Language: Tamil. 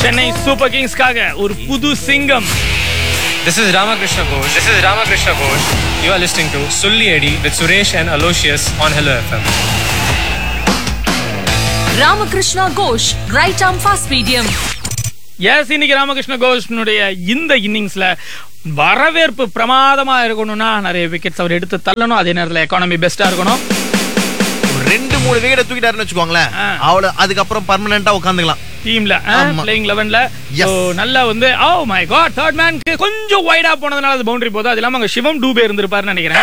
சென்னை சூப்பர் கிங்ஸ்க்காக ஒரு புது சிங்கம் This is Ramakrishna Ghosh. This is Ramakrishna Ghosh. You are listening to Sulli Eddy with Suresh and Aloysius on Hello FM. Ramakrishna Ghosh, right arm fast medium. Yes இன்னைக்கு ராமகிருஷ்ண கோஷ்னுடைய இந்த இன்னிங்ஸ்ல வரவேற்பு பிரமாதமா இருக்கணும்னா நிறைய விக்கெட்ஸ் அவர் எடுத்து தள்ளணும் அதே நேரத்தில் எக்கானமி பெஸ்டா இருக்கணும் ஒரு ரெண்டு மூணு விக்கெட் தூக்கிட்டாருன்னு வச்சுக்கோங்களேன் ஆ. அவ்வளவு அதுக்கப்புறம் பர்மனண்டா உட்காந்துக்கலாம் டீம்ல ஆமா. பிளேயிங் லெவன்ல Yes. நல்லா வந்து ஓ மை காட் தேர்ட் மேனுக்கு கொஞ்சம் வைடா போனதுனால அது பவுண்டரி போகுது அது இல்லாம அங்க சிவம் டூபே இருந்திருப்பாருன்னு நினைக்கிறேன்